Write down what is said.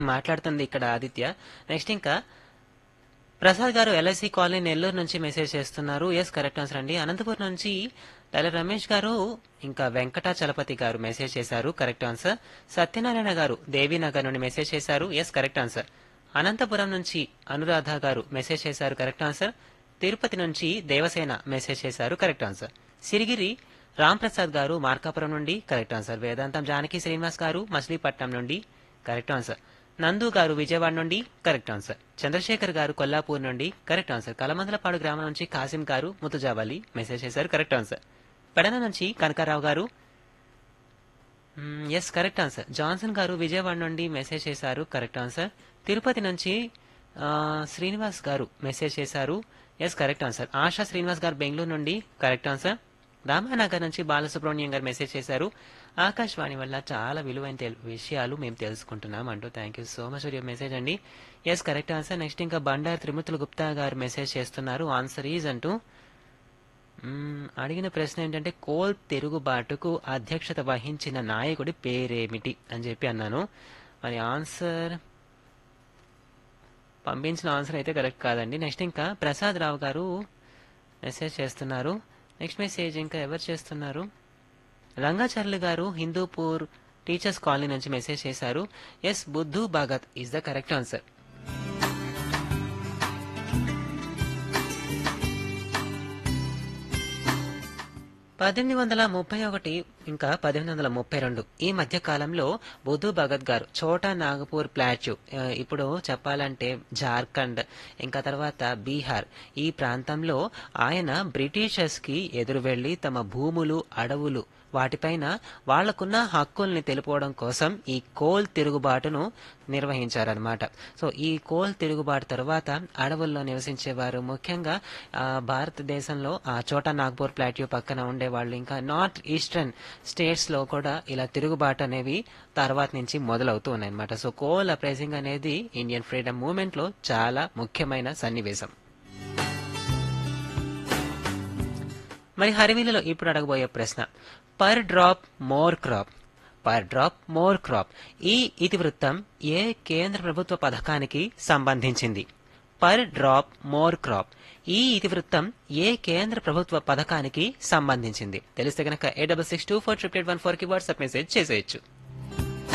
మాట్లాడుతుంది ఇక్కడ ఆదిత్య నెక్స్ట్ ఇంకా ప్రసాద్ గారు ఎల్ఐసి కాలనీ నెల్లూరు నుంచి మెసేజ్ చేస్తున్నారు ఎస్ కరెక్ట్ ఆన్సర్ అండి అనంతపురం నుంచి టైలర్ రమేష్ గారు ఇంకా వెంకటాచలపతి గారు మెసేజ్ చేశారు కరెక్ట్ ఆన్సర్ సత్యనారాయణ గారు దేవీనగర్ నుండి మెసేజ్ చేశారు ఎస్ కరెక్ట్ ఆన్సర్ అనంతపురం నుంచి అనురాధ గారు మెసేజ్ చేశారు కరెక్ట్ ఆన్సర్ తిరుపతి నుంచి దేవసేన మెసేజ్ చేశారు కరెక్ట్ ఆన్సర్ సిరిగిరి రామ్ ప్రసాద్ గారు మార్కాపురం నుండి కరెక్ట్ ఆన్సర్ వేదాంతం జానకి శ్రీనివాస్ గారు మచిలీపట్నం నుండి కరెక్ట్ ఆన్సర్ నందు గారు విజయవాడ నుండి కరెక్ట్ ఆన్సర్ చంద్రశేఖర్ గారు కొల్లాపూర్ నుండి కరెక్ట్ ఆన్సర్ కలమందలపాడు గ్రామం నుంచి కాసిం గారు ముతుజావలి మెసేజ్ చేశారు కరెక్ట్ ఆన్సర్ పెడన నుంచి కనకారావు గారు ఎస్ కరెక్ట్ ఆన్సర్ జాన్సన్ గారు విజయవాడ నుండి మెసేజ్ చేశారు కరెక్ట్ ఆన్సర్ తిరుపతి నుంచి ఆ, శ్రీనివాస్ గారు మెసేజ్ చేశారు yes correct answer Asha Srinivas garu Bengaluru నుండి కరెక్ట్ ఆన్సర్ రామానగర్ నుంచి బాలసుబ్రహ్మణ్యం గారు మెసేజ్ చేశారు ఆకాశవాణి వల్ల చాలా విలువైన తెల్- విషయాలు మేము తెలుసుకుంటున్నాం అంటూ thank you so much for your message అండి ఎస్ కరెక్ట్ ఆన్సర్ నెక్స్ట్ ఇంకా బండారు త్రిమూర్తులు గుప్తా గారు మెసేజ్ చేస్తున్నారు ఆన్సర్ ఈజ్ అంటూ మ్మ్, అడిగిన ప్రశ్న ఏంటంటే కోల్ తిరుగుబాటుకు అధ్యక్షత వహించిన నాయకుడి పేరేమిటి అని చెప్పి అన్నాను మరి ఆన్సర్ పంపించిన ఆన్సర్ అయితే కరెక్ట్ కాదండి నెక్స్ట్ ఇంకా ప్రసాద్ రావు గారు మెసేజ్ చేస్తున్నారు నెక్స్ట్ మెసేజ్ ఇంకా ఎవరు చేస్తున్నారు రంగాచార్యులు గారు హిందూపూర్ టీచర్స్ కాలనీ నుంచి మెసేజ్ చేశారు yes Buddhu Bhagat is the correct answer పద్దెనిమిది వందల ముప్పై ఒకటి ఇంకా పద్దెనిమిది వందల ముప్పై రెండు ఈ మధ్య కాలంలో బుద్ధు భగత్ గారు చోటా నాగపూర్ ప్లాట్యూ ఆ, ఇప్పుడు చెప్పాలంటే జార్ఖండ్ ఇంకా తర్వాత బీహార్ ఈ ప్రాంతంలో ఆయన బ్రిటిషర్స్ కి ఎదురు వెళ్లి తమ భూములు అడవులు వాటిపైన వాళ్లకున్న హక్కుల్ని తెలుపుకోవడం కోసం ఈ కోల్ తిరుగుబాటును నిర్వహించారనమాట సో ఈ కోల్ తిరుగుబాటు తర్వాత అడవుల్లో నివసించేవారు ముఖ్యంగా ఆ, భారతదేశంలో ఆ చోటా నాగ్పూర్ ప్లాట్యూ పక్కన ఉండే వాళ్ళు ఇంకా నార్త్ ఈస్టర్న్ స్టేట్స్ లో కూడా ఇలా తిరుగుబాటు అనేవి తర్వాత నుంచి మొదలవుతూ ఉన్నాయన్నమాట సో కోల్ అప్రైజింగ్ అనేది ఇండియన్ ఫ్రీడమ్ మూవ్మెంట్ లో చాలా ముఖ్యమైన సన్నివేశం మరి హరివిలలో ఇప్పుడు అడగబోయే ప్రశ్న per drop more crop per drop more crop ఈ ఇతివృత్తం ఏ కేంద్ర ప్రభుత్వ పథకానికి సంబంధించింది పర్ డ్రాప్ మోర్ క్రాప్ ఈ ఇతివృత్తం ఏ కేంద్ర ప్రభుత్వ పథకానికి సంబంధించింది తెలిస్తే గనక ఏ double six two four triple eight one four కి వాట్సాప్ మెసేజ్ చేసేయచ్చు